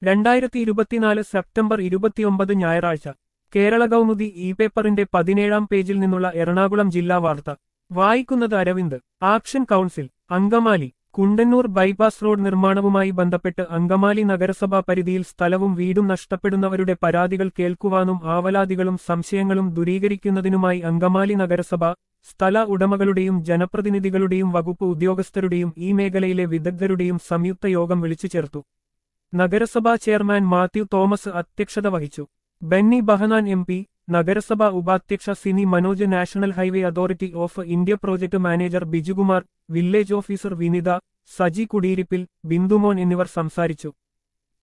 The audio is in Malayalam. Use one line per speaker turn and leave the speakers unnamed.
രണ്ടായിരത്തി ഇരുപത്തിനാല് സെപ്റ്റംബർ ഇരുപത്തിയൊമ്പത് ഞായറാഴ്ച കേരള കൗമുദി ഇ പേപ്പറിന്റെ പതിനേഴാം പേജിൽ നിന്നുള്ള എറണാകുളം ജില്ലാ വാർത്ത വായിക്കുന്നത് Aravind action council Angamaly Kundannoor bypass road നിർമ്മാണവുമായി ബന്ധപ്പെട്ട് അങ്കമാലി നഗരസഭാ പരിധിയിൽ സ്ഥലവും വീടും നഷ്ടപ്പെടുന്നവരുടെ പരാതികൾ കേൾക്കുവാനും ആവലാതികളും സംശയങ്ങളും ദൂരീകരിക്കുന്നതിനുമായി അങ്കമാലി നഗരസഭ സ്ഥല ഉടമകളുടെയും ജനപ്രതിനിധികളുടെയും വകുപ്പ് ഉദ്യോഗസ്ഥരുടെയും ഈ മേഖലയിലെ വിദഗ്ധരുടെയും സംയുക്ത യോഗം വിളിച്ചു ചേർത്തു നഗരസഭാ ചെയർമാൻ മാത്യു തോമസ് അധ്യക്ഷത വഹിച്ചു ബെന്നി ബഹനാൻ എം പി നഗരസഭാ ഉപാധ്യക്ഷ Sini Manoj national highway authority of India project manager Bijukumar village officer Vinitha Saji കുടിയിരിപ്പിൽ ബിന്ദുമോൻ എന്നിവർ സംസാരിച്ചു